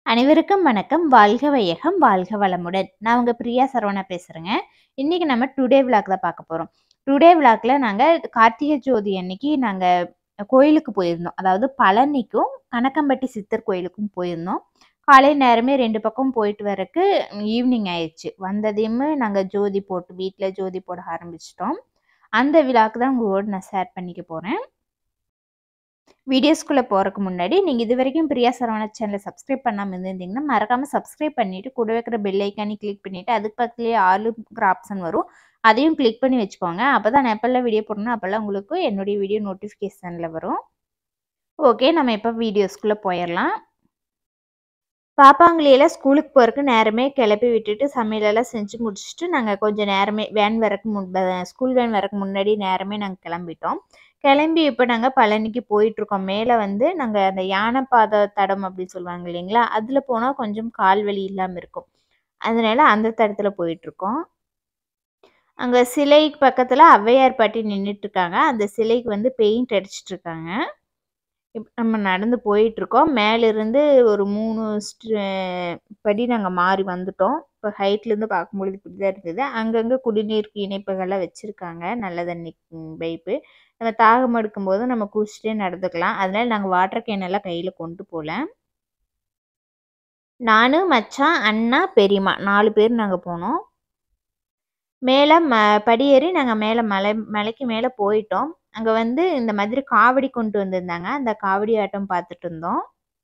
அனைவருக்கும் வணக்கம். வாழ்க வையகம், வாழ்க வளமுடன். நான் உங்க பிரியா சரவணா பேசுறேங்க. இன்னைக்கு நம்ம டுடே விளாக் தான் பார்க்க போறோம். டுடே விளாக்ல நாங்க கார்த்திகை ஜோதி அன்னைக்கு நாங்க கோயிலுக்கு போயிருந்தோம். அதாவது பழனிக்கும், கணக்கம்பட்டி சித்தர் கோயிலுக்கும் போயிருந்தோம். காலை நேரமே 2 பக்கம் போயிட்டு வரக்கு ஈவினிங் ஆயிருச்சு. வந்ததையுமே நாங்க ஜோதி போட்டு வீட்ல ஜோதி போட ஆரம்பிச்சுட்டோம். அந்த விளாக் தான் உங்களோட நான் ஷேர் பண்ணிக்க போறேன். வீடியோஸ்குள்ள போறக்கு முன்னாடி, நீங்க இதுவரைக்கும் பிரியா சரவணா சேனல சப்ஸ்கிரைப் பண்ணாம இருந்திருந்தீங்கன்னா, மறக்காம சப்ஸ்கிரைப் பண்ணிட்டு, கூட இருக்கிற பெல் ஐகானையும் கிளிக் பண்ணிட்டு, அதுக்கு பக்கத்திலேயே ஆலுங்கிற ஆப்ஷன் வரும். அதையும் கிளிக் பண்ணி வச்சுக்கோங்க. அப்பதான் நான் எப்பல்லாம் வீடியோ போடுறேனோ, அப்பல்லாம் உங்களுக்கு என்னுடைய வீடியோ நோட்டிஃபிகேஷன்ல வரும். ஓகே. நம்ம இப்ப வீடியோஸ்குள்ள போயிரலாம். பாப்பாங்களயெல்லாம் ஸ்கூலுக்கு போறக்கு நேரமே கிளப்பி விட்டுட்டு, சமையலெல்லாம் செஞ்சு முடிச்சுட்டு, நாங்க கொஞ்சம் நேரமே வேன் வரக்கு முன் ப ஸ்கூல் வேன் வரக்கு முன்னாடி நேரமே நாங்க கிளம்பிட்டோம். கிளம்பி இப்ப நாங்க பழனிக்கு போயிட்டுருக்கோம். மேல வந்து நாங்க அந்த யானை பாத தடம் அப்படின்னு சொல்லுவாங்க இல்லைங்களா? அதுல போனா கொஞ்சம் கால் வலி இல்லாம இருக்கும். அதனால அந்த தடத்துல போயிட்டுருக்கோம். அங்க சிலைக்கு பக்கத்துல ஔவையார் பாட்டி நின்னுட்டுருக்காங்க. அந்த சிலைக்கு வந்து பெயிண்ட் அடிச்சுட்டுருக்காங்க. இப் நம்ம நடந்து போயிட்டுருக்கோம். மேலிருந்து ஒரு 3 ஸ்டெ படி நாங்க மாறி வந்துட்டோம். இப்ப ஹைட்லருந்து பார்க்கும்பொழுது இப்படிதான் இருந்தது. அங்கங்க குடிநீருக்கு இணைப்புகள்லாம் வச்சிருக்காங்க. நல்ல தண்ணி ம் பைப்பு. நம்ம தாகம் எடுக்கும்போது நம்ம குடிச்சிட்டே நடந்துக்கலாம். அதனால நாங்க வாட்டர் கேன் எல்லாம் கையில கொண்டு போல. நானு, மச்சான், அண்ணா, பெரியம்மா 4 பேர் நாங்க போனோம். மேல ம படியேறி நாங்க மேல மலை மலைக்கு மேல போயிட்டோம். அங்க வந்து இந்த மாதிரி காவடி கொண்டு வந்திருந்தாங்க. அந்த காவடி ஆட்டம் பார்த்துட்டு இருந்தோம்.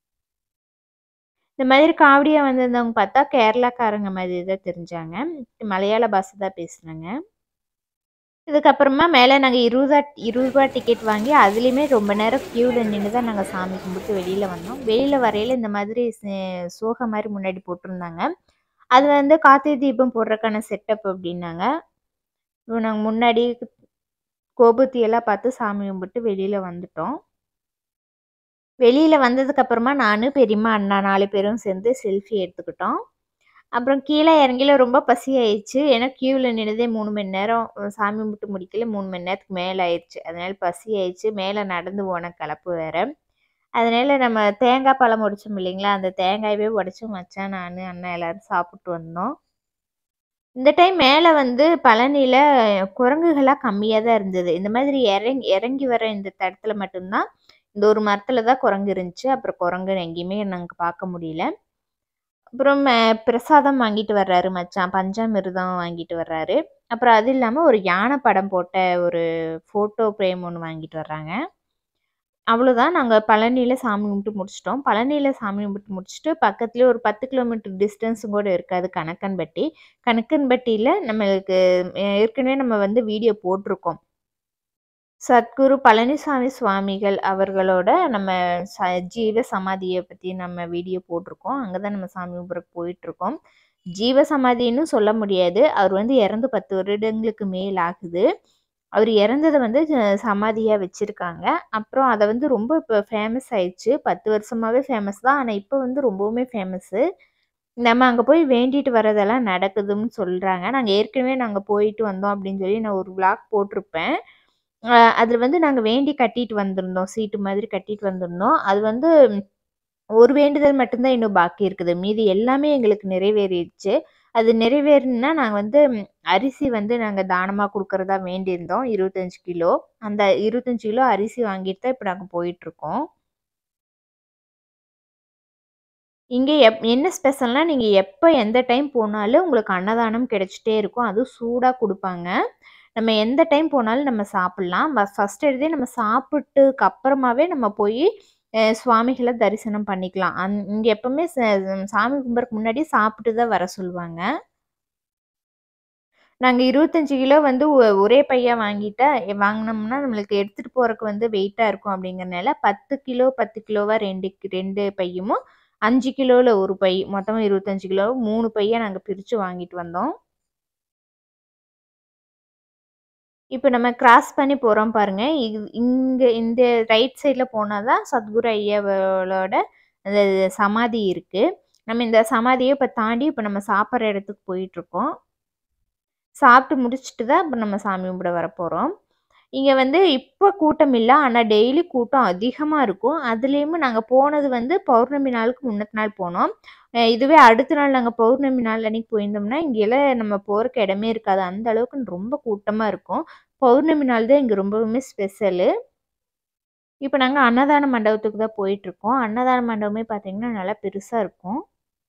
இந்த மாதிரி காவடியா வந்திருந்தவங்க பார்த்தா கேரளாக்காரங்க மாதிரி தான் தெரிஞ்சாங்க. மலையாள பாஷை தான் பேசுனாங்க. இதுக்கப்புறமா மேல நாங்க ரூ. 20 டிக்கெட் வாங்கி, அதுலயுமே ரொம்ப நேரம் கியூல நின்னு தான் நாங்க சாமி கும்பிட்டு வெளியில வந்தோம். வெளியில வரையில இந்த மாதிரி சே சோக மாரி முன்னாடி போட்டிருந்தாங்க. அது வந்து கார்த்திகை தீபம் போடுறதுக்கான செட்டப் அப்படின்னாங்க. இப்போ நாங்க முன்னாடி கோபுரத்தி எல்லாம் பார்த்து சாமி கும்பிட்டு வெளியில வந்துட்டோம். வெளியில வந்ததுக்கப்புறமா நானு, பெரியம்மா, அண்ணா 4 பேரும் சேர்ந்து செல்ஃபி எடுத்துக்கிட்டோம். அப்புறம் கீழ இறங்கில ரொம்ப பசி ஆயிருச்சு. ஏன்னா கியூல நின்னதே 3 மணி நேரம். சாமி கும்பிட்டு முடிக்கல 3 மணி நேரத்துக்கு மேல ஆயிருச்சு. அதனால பசி ஆயிருச்சு. மேல நடந்து போன களைப்பு வேற. அதனால நம்ம தேங்காய் பழம் உடைச்சோம் இல்லைங்களா? அந்த தேங்காயவே உடைச்சு மச்சான், நானு, அண்ணா எல்லாரும் சாப்பிட்டு வந்தோம். இந்த டைம் மேல வந்து பழனியில குரங்குகள்லாம் கம்மியா தான் இருந்தது. இந்த மாதிரி இறங்கி இறங்கி வர இந்த தடத்துல மட்டும் தான், இந்த ஒரு மரத்துல தான் குரங்கு இருந்துச்சு. அப்புறம் குரங்கு எங்கேயுமே நாங்க பார்க்க முடியல. அப்புறம் அ பிரசாதம் வாங்கிட்டு வர்றாரு மச்சான். பஞ்சாமிர்தம் வாங்கிட்டு வர்றாரு. அப்புறம் அது இல்லாம ஒரு யானை படம் போட்ட ஒரு ஃபோட்டோ ஃப்ரேம் ஒண்ணு வாங்கிட்டு வர்றாங்க. அவ்வளோதான். நாங்க பழனியில சாமி கும்பிட்டு முடிச்சுட்டோம். பழனியில சாமி கும்பிட்டு முடிச்சுட்டு, பக்கத்திலேயே ஒரு 10 கிலோமீட்டர் டிஸ்டன்ஸும் கூட இருக்காது கணக்கன்பட்டி. கணக்கன்பட்டியில நம்மளுக்கு ஏற்கனவே நம்ம வந்து வீடியோ போட்டிருக்கோம். சத்குரு பழனிசாமி சுவாமிகள் அவர்களோட நம்ம ச ஜீவ சமாதிய பத்தி நம்ம வீடியோ போட்டிருக்கோம். அங்க தான் நம்ம சாமி கும்பிட்றக்கு போயிட்டுருக்கோம். ஜீவ சமாதின்னு சொல்ல முடியாது. அவர் வந்து இறந்து 10 வருடங்களுக்கு மேல் ஆகுது. அவர் இறந்தத வந்து அ சமாதியா வச்சிருக்காங்க. அப்புறம் அத வந்து ரொம்ப இப்ப ஃபேமஸ் ஆயிருச்சு. 10 வருஷமாவே ஃபேமஸ் தான். ஆனா இப்ப வந்து ரொம்பவுமே ஃபேமஸு. நம்ம அங்க போய் வேண்டிட்டு வரதெல்லாம் நடக்குதுன்னு சொல்றாங்க. நாங்க ஏற்கனவே நாங்க போயிட்டு வந்தோம் அப்படின்னு சொல்லி நான் ஒரு விளாக் போட்டிருப்பேன். அ அதுல வந்து நாங்க வேண்டி கட்டிட்டு வந்திருந்தோம். சீட்டு மாதிரி கட்டிட்டு வந்திருந்தோம். அது வந்து ஒரு வேண்டுதல் மட்டும் தான் இன்னும் பாக்கி இருக்குது. மீதி எல்லாமே எங்களுக்கு நிறைவேறிருச்சு. அது நிறைவேறுனா நாங்க வந்து அரிசி வந்து நாங்க தானமா குடுக்கறதா வேண்டியிருந்தோம். 25 கிலோ. அந்த 25 கிலோ அரிசி வாங்கிட்டு தான் இப்ப நாங்க போயிட்டுருக்கோம். இங்க எப் என்ன ஸ்பெஷல்னா, நீங்க எப்ப எந்த டைம் போனாலும் உங்களுக்கு அன்னதானம் கிடைச்சுட்டே இருக்கும். அதுவும் சூடா குடுப்பாங்க. நம்ம எந்த டைம் போனாலும் நம்ம சாப்பிடலாம். ப ஃபர்ஸ்ட் எடுத்தே நம்ம சாப்பிட்டுக்கு அப்புறமாவே நம்ம போயி அ சுவாமிகள தரிசனம் பண்ணிக்கலாம். அந் இங்க எப்பவுமே ச சாமி கும்பிட்றக்கு முன்னாடி சாப்பிட்டு தான் வர சொல்லுவாங்க. நாங்க 25 கிலோ வந்து ஒ ஒரே பையா வாங்கிட்டா வாங்குனோம்னா, நம்மளுக்கு எடுத்துட்டு போறக்கு வந்து வெயிட்டா இருக்கும் அப்படிங்கிறனால 10 கிலோ 10 கிலோவா 2 2 பையும், 5 கிலோல 1 பை. மொத்தமா 25 கிலோ 3 பையா நாங்க பிரிச்சு வாங்கிட்டு வந்தோம். இப்ப நம்ம கிராஸ் பண்ணி போறோம் பாருங்க. இது இங்க இந்த ரைட் சைட்ல போனா தான் சத்குரு ஐயாவோட அந்த சமாதி இருக்கு. நம்ம இந்த சமாதிய இப்ப தாண்டி இப்ப நம்ம சாப்பிடுற இடத்துக்கு போயிட்டுருக்கோம். சாப்பிட்டு முடிச்சுட்டு தான் இப்ப நம்ம சாமி கும்பிட வரப்போறோம். இங்க வந்து இப்ப கூட்டம் இல்ல. ஆனா டெய்லி கூட்டம் அதிகமா இருக்கும். அதுலயுமே நாங்க போனது வந்து பௌர்ணமி நாளுக்கு முன்னத்த நாள் போனோம். அ இதுவே அடுத்த நாள் நாங்க பௌர்ணமி நாள் அன்னைக்கு போயிருந்தோம்னா, இங்கலாம் நம்ம போறக்கு இடமே இருக்காது. அந்த அளவுக்கு ரொம்ப கூட்டமா இருக்கும். பௌர்ணமி நாள் தான் இங்க ரொம்பவுமே ஸ்பெஷலு. இப்ப நாங்க அன்னதான மண்டபத்துக்கு தான் போயிட்டுருக்கோம். அன்னதான மண்டபமே பார்த்தீங்கன்னா, நல்லா பெருசா இருக்கும்.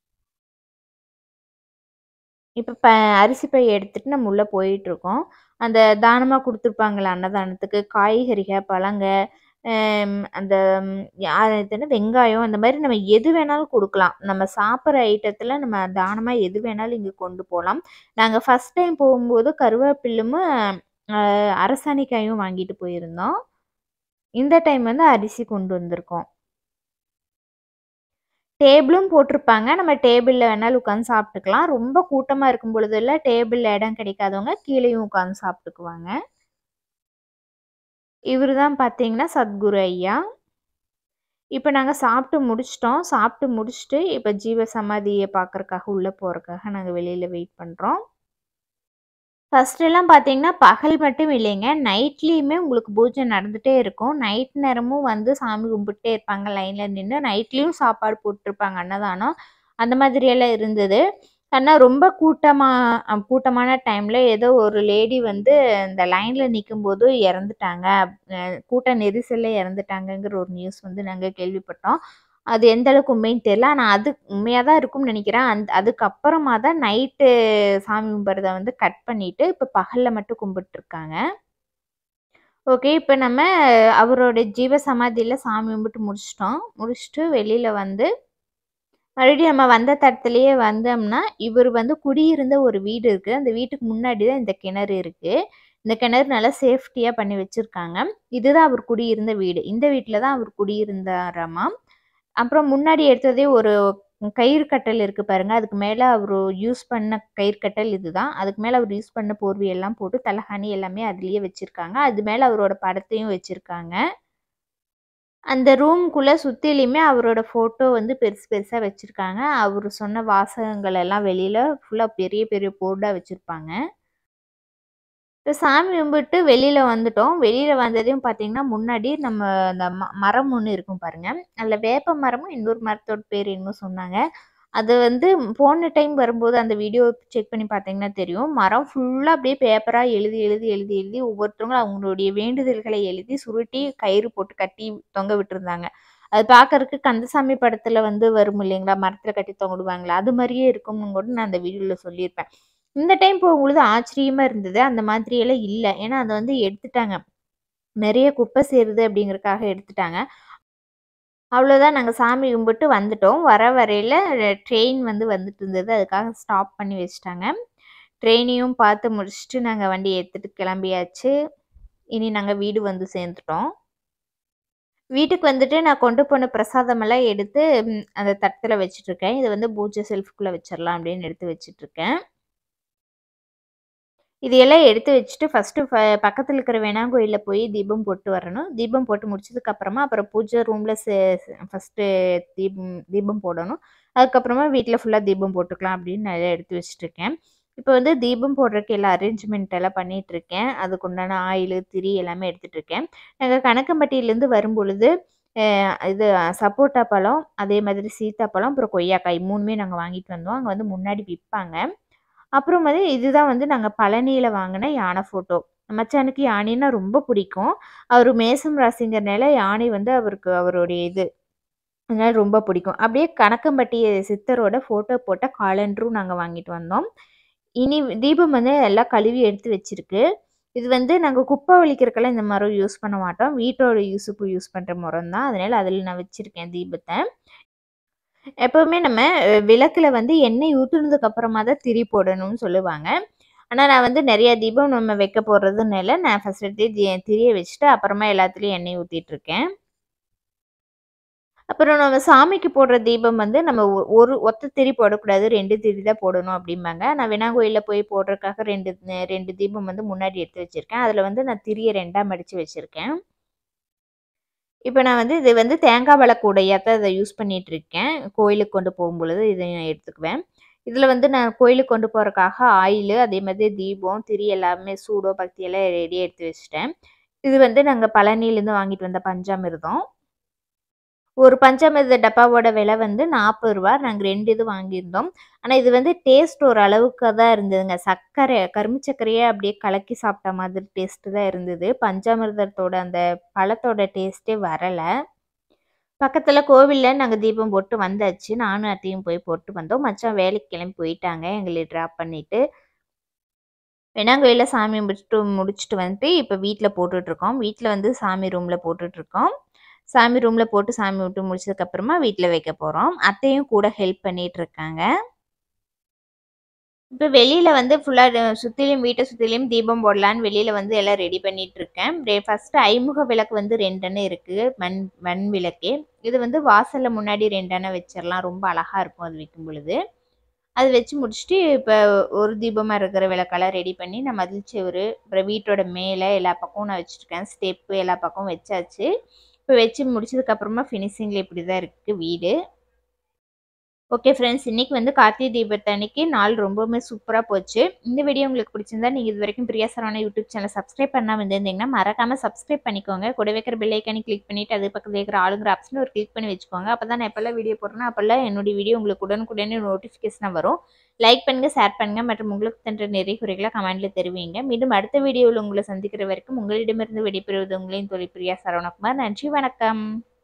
இப்ப ப அரிசி பை எடுத்துட்டு நம்ம உள்ள போயிட்டுருக்கோம். அந்த தானமா குடுத்துருப்பாங்கல்ல அன்னதானத்துக்கு காய்கறிக, பழங்க, அம் அந்த யா அது என்ன வெங்காயம் அந்த மாரி நம்ம எது வேணாலும் குடுக்கலாம். நம்ம சாப்பிடுற ஐட்டத்துல நம்ம தானமா எது வேணாலும் இங்க கொண்டு போலாம். நாங்க ஃபர்ஸ்ட் டைம் போகும்போது கருவேப்பில்லும், அ அரசாணிக்காயும் வாங்கிட்டு போயிருந்தோம். இந்த டைம் வந்து அரிசி கொண்டு வந்திருக்கோம். டேபிளும் போட்டிருப்பாங்க. நம்ம டேபிள்ல வேணாலும் உட்காந்து சாப்பிட்டுக்கலாம். ரொம்ப கூட்டமா இருக்கும் பொழுதெல்லாம் டேபிள்ல இடம் கிடைக்காதவங்க கீழயும் உட்காந்து சாப்பிட்டுக்குவாங்க. இவரு தான் பார்த்தீங்கன்னா, சத்குரு ஐயா. இப்ப நாங்க சாப்பிட்டு முடிச்சுட்டோம். சாப்பிட்டு முடிச்சுட்டு, இப்ப ஜீவ சமாதிய பார்க்கறக்காக உள்ள போறக்காக நாங்க வெளியில வெயிட் பண்றோம். ஃபர்ஸ்ட்டெல்லாம் பார்த்தீங்கன்னா, பகல் மட்டும் இல்லைங்க. நைட்லயுமே உங்களுக்கு பூஜை நடந்துட்டே இருக்கும். நைட் நேரமும் வந்து சாமி கும்பிட்டே இருப்பாங்க லைன்ல நின்னு. நைட்லயும் சாப்பாடு போட்டுருப்பாங்க அன்னதானம். அந்த மாதிரியெல்லாம் இருந்தது. ஆனா ரொம்ப கூட்டமா அ கூட்டமான டைம்ல ஏதோ ஒரு லேடி வந்து இந்த லைன்ல நிக்கும்போது இறந்துட்டாங்க. அ கூட்ட நெரிசல்ல இறந்துட்டாங்கங்கிற ஒரு நியூஸ் வந்து நாங்க கேள்விப்பட்டோம். அது எந்த அளவுக்கு உண்மைன்னு தெரியல. ஆனா அது உண்மையா தான் இருக்கும்னு நெனைக்கிறேன். அந் அதுக்கப்புறமா தான் நைட்டு சாமி கும்பிடுறத வந்து கட் பண்ணிட்டு, இப்ப பகல்ல மட்டும் கும்பிட்டுருக்காங்க. ஓகே. இப்ப நம்ம அவரோட ஜீவ சமாதியில சாமி கும்பிட்டு முடிச்சுட்டோம். முடிச்சுட்டு வெளியில வந்து மறுபடியும் நம்ம வந்த தடத்துலயே வந்தோம்னா, இவரு வந்து குடியிருந்த ஒரு வீடு இருக்கு. அந்த வீட்டுக்கு முன்னாடி தான் இந்த கிணறு இருக்கு. இந்த கிணறு நல்லா சேஃப்டியா பண்ணி வச்சிருக்காங்க. இதுதான் அவர் குடியிருந்த வீடு. இந்த வீட்ல தான் அவர் குடியிருந்தாராமாம். அப்புறம் முன்னாடி எடுத்ததே ஒரு கயிறு கட்டில் இருக்கு பாருங்க. அதுக்கு மேல அவரு யூஸ் பண்ண கயிறு கட்டில் இதுதான். அதுக்கு மேல அவரு யூஸ் பண்ண போர்வை எல்லாம் போட்டு தலகாணி எல்லாமே அதிலேயே வச்சிருக்காங்க. அது மேல அவரோட படத்தையும் வச்சிருக்காங்க. அந்த ரூம்க்குள்ள சுத்திலுமே அவரோட ஃபோட்டோ வந்து பெருசு பெருசா வச்சிருக்காங்க. அவரு சொன்ன வாசகங்கள் எல்லாம் வெளியில ஃபுல்லா பெரிய பெரிய போர்டா வச்சிருப்பாங்க. இப்ப சாமி கும்பிட்டு வெளியில வந்துட்டோம். வெளியில வந்ததையும் பார்த்தீங்கன்னா, முன்னாடி நம்ம அந்த ம மரம் ஒண்ணு இருக்கும் பாருங்க. அதுல வேப்ப மரமும், இன்னொரு மரத்தோட பேர் என்னமோ சொன்னாங்க. அது வந்து போன டைம் வரும்போது அந்த வீடியோ செக் பண்ணி பார்த்தீங்கன்னா தெரியும். மரம் ஃபுல்லா அப்படியே பேப்பரா எழுதி, எழுதி, எழுதி, எழுதி ஒவ்வொருத்தவங்களும் அவங்களுடைய வேண்டுதல்களை எழுதி சுருட்டி கயிறு போட்டு கட்டி தொங்க விட்டுருந்தாங்க. அது பார்க்கறக்கு கந்தசாமி படத்துல வந்து வரும் இல்லைங்களா? மரத்துல கட்டி தொங்கிடுவாங்கல்ல, அது மாரியே இருக்கும்னு கூட நான் அந்த வீடியோல சொல்லியிருப்பேன். இந்த டைம் போகும்பொழுது ஆச்சரியமா இருந்தது. அந்த மாதிரியெல்லாம் இல்ல. ஏன்னா அத வந்து எடுத்துட்டாங்க. நெறைய குப்பை சேருது அப்படிங்கிறதுக்காக எடுத்துட்டாங்க. அவ்வளோதான் நாங்க சாமி கும்பிட்டு வந்துட்டோம். வர வரையில ட்ரெயின் வந்து வந்துட்டு இருந்தது. அதுக்காக ஸ்டாப் பண்ணி வச்சுட்டாங்க. ட்ரெயினையும் பார்த்து முடிச்சுட்டு நாங்க வண்டிய எடுத்துட்டு கிளம்பியாச்சு. இனி நாங்க வீடு வந்து சேர்ந்துட்டோம். வீட்டுக்கு வந்துட்டு நான் கொண்டு போன பிரசாதமெல்லாம் எடுத்து ம் அந்த தட்டுல வச்சுட்டுருக்கேன். இத வந்து பூஜை செல்ஃப்குள்ள வச்சிரலாம் அப்படின்னு எடுத்து வச்சுட்டுருக்கேன். இது எல்லாம் எடுத்து வச்சுட்டு ஃபர்ஸ்ட்டு ஃப பக்கத்துல இருக்கிற வேணாங்கோயில்ல போய் தீபம் போட்டு வரணும். தீபம் போட்டு முடிச்சதுக்கு அப்புறமா, அப்புறம் பூஜை ரூம்ல செ செ ஃபர்ஸ்ட்டு தீபம் தீபம் போடணும். அதுக்கப்புறமா வீட்ல ஃபுல்லா தீபம் போட்டுக்கலாம் அப்படின்னு நான் எல்லாம் எடுத்து வச்சுட்டுருக்கேன். இப்ப வந்து தீபம் போடுறதுக்கு எல்லா அரேஞ்ச்மெண்ட் எல்லாம் பண்ணிட்டுருக்கேன். அதுக்கு உண்டான ஆயிலு, திரி எல்லாமே எடுத்துட்டுருக்கேன். நாங்க கணக்கம்பட்டியிலேருந்து வரும்பொழுது, அ இது சப்போட்டா பழம், அதே மாதிரி சீத்தாப்பழம், அப்புறம் கொய்யாக்காய் 3மே நாங்க வாங்கிட்டு வந்தோம். அங்க வந்து முன்னாடி விப்பாங்க. அப்புறம் வந்து இதுதான் வந்து நாங்க பழனியில வாங்குன யானை ஃபோட்டோ. மச்சானுக்கு யானைன்னா ரொம்ப பிடிக்கும். அவரு மேசம் ராசிங்கிறனால யானை வந்து அவருக்கு அவருடைய இது. அதனால ரொம்ப பிடிக்கும். அப்படியே கணக்கம்பட்டி சித்தரோட ஃபோட்டோ போட்ட காலண்டரும் நாங்க வாங்கிட்டு வந்தோம். இனி தீபம் வந்து எல்லாம் கழுவி எடுத்து வச்சிருக்கு. இது வந்து நாங்க குப்பை வலிக்கிறதுக்கெல்லாம் இந்த மரம் யூஸ் பண்ண மாட்டோம். வீட்டோட யூஸுக்கு யூஸ் பண்ற மரம் தான். அதனால அதில நான் வச்சிருக்கேன் தீபத்த. எப்பவுமே நம்ம அ விளக்குல வந்து எண்ணெய் ஊத்துனதுக்கு அப்புறமா தான் திரி போடணும்னு சொல்லுவாங்க. ஆனா நான் வந்து நெறைய தீபம் நம்ம வைக்க போறதுனால, நான் ஃபர்ஸ்ட் எடுத்து தி திரிய வச்சுட்டு அப்புறமா எல்லாத்துலயும் எண்ணெய் ஊத்திட்டுருக்கேன். அப்புறம் நம்ம சாமிக்கு போடுற தீபம் வந்து நம்ம ஒ ஒரு ஒத்த திரி போடக்கூடாது. 2 திரி தான் போடணும் அப்படிம்பாங்க. நான் விநாயகர் போய் போடுறதுக்காக 2 அ 2 தீபம் வந்து முன்னாடி எடுத்து வச்சிருக்கேன். அதில வந்து நான் திரிய 2ஆ மடிச்சு வச்சிருக்கேன். இப்ப நான் வந்து இது வந்து தேங்காய் விளக்கு உடையா தான் இத யூஸ் பண்ணிட்டுருக்கேன். கோயிலுக்கு கொண்டு போகும்பொழுது இத நான் எடுத்துக்குவேன். இதில வந்து நான் கோயிலுக்கு கொண்டு போறதுக்காக ஆயிலு, அதே மாதிரி தீபம், திரி எல்லாமே சூடம், பத்தி எல்லாம் ரெடியா எடுத்து வச்சுட்டேன். இது வந்து நாங்க பழனியிலேருந்து வாங்கிட்டு வந்த பஞ்சாமிர்தம். ஒரு பஞ்சாமிர்த டப்பாவோட விலை வந்து ரூ. 40 நாங்க 2 இது வாங்கியிருந்தோம். ஆனா இது வந்து டேஸ்ட் ஒரு அளவுக்கு தான் இருந்ததுங்க. சர்க்கரை கரும்பு சர்க்கரைய அப்படியே கலக்கி சாப்பிட்ட மாதிரி டேஸ்ட் தான் இருந்தது. பஞ்சாமிர்தத்தோட அந்த பழத்தோட டேஸ்ட்டே வரல. பக்கத்துல கோவில்ல நாங்க தீபம் போட்டு வந்தாச்சு. நானும் அத்தையும் போய் போட்டு வந்தோம். மச்சான் வேலைக்கு கிளம்பி போயிட்டாங்க. எங்கள ட்ராப் பண்ணிட்டு. வெண்ணாங்கோயில்ல சாமி கும்பிட்டு முடிச்சுட்டு வந்துட்டு, இப்ப வீட்ல போட்டுட்ருக்கோம். வீட்ல வந்து சாமி ரூம்ல போட்டுட்ருக்கோம். சாமி ரூம்ல போட்டு சாமி கும்பிட்டு முடிச்சதுக்கப்புறமா வீட்ல வைக்க போறோம். அத்தையும் கூட ஹெல்ப் பண்ணிட்டு இருக்காங்க. இப்ப வெளியில வந்து ஃபுல்லா ட சுத்திலும் வீட்ட சுத்திலும் தீபம் போடலான்னு வெளியில வந்து எல்லாம் ரெடி பண்ணிட்டு இருக்கேன். ரெ ஃபர்ஸ்ட்டு ஐமுக விளக்கு வந்து 2 அணை இருக்கு. மண் மண் விளக்கு. இது வந்து வாசல்ல முன்னாடி 2 அணை வச்சிரலாம். ரொம்ப அழகா இருக்கும் அது வைக்கும் பொழுது. அது வச்சு முடிச்சுட்டு, இப்ப ஒரு தீபமா இருக்கிற விளக்கெல்லாம் ரெடி பண்ணி, நான் மதில் சுவரு, அப்புறம் வீட்டோட மேல எல்லா பக்கமும் நான் வச்சுருக்கேன். ஸ்டெப்பு எல்லா பக்கமும் வச்சாச்சு. இப்ப வச்சு முடிச்சதுக்கப்புறமா ஃபினிஷிங்ல இப்படி தான் இருக்கு வீடு. Okay friends. இன்னைக்கு வந்து கார்த்திகை தீபத்தன்னைக்கு நாள் ரொம்பவுமே சூப்பரா போச்சு. இந்த வீடியோ உங்களுக்கு பிடிச்சிருந்தா, நீங்க இதுவரைக்கும் Priya Saravana YouTube channel subscribe பண்ணாம இருந்திருந்தீங்கன்னா, மறக்காம சப்ஸ்கிரைப் பண்ணிக்கோங்க. கூடவே இருக்கிற பெல் ஐகானையும் கிளிக் பண்ணிட்டு, அது பக்கத்துல இருக்கிற ஆளுங்கிற ஆப்ஷன ஒரு கிளிக் பண்ணி வச்சுக்கோங்க. அப்பதான் நான் எப்பல்லாம் வீடியோ போடுறேனோ, அப்பல்லாம் என்னுடைய வீடியோ உங்களுக்கு உடனுக்குடனே நோட்டிஃபிகேஷனா வரும். லைக் பண்ணுங்க, ஷேர் பண்ணுங்க மற்றும் உங்களுக்கு தோன்ற நிறை குறைகள கமெண்ட்ல தெரிவிங்க. மீண்டும் அடுத்த வீடியோவில் உங்களை சந்திக்கிற வரைக்கும் உங்களிடமிருந்து விடைபெறுவது உங்களின் தோழி பிரியா சரவணகுமார். நன்றி, வணக்கம்.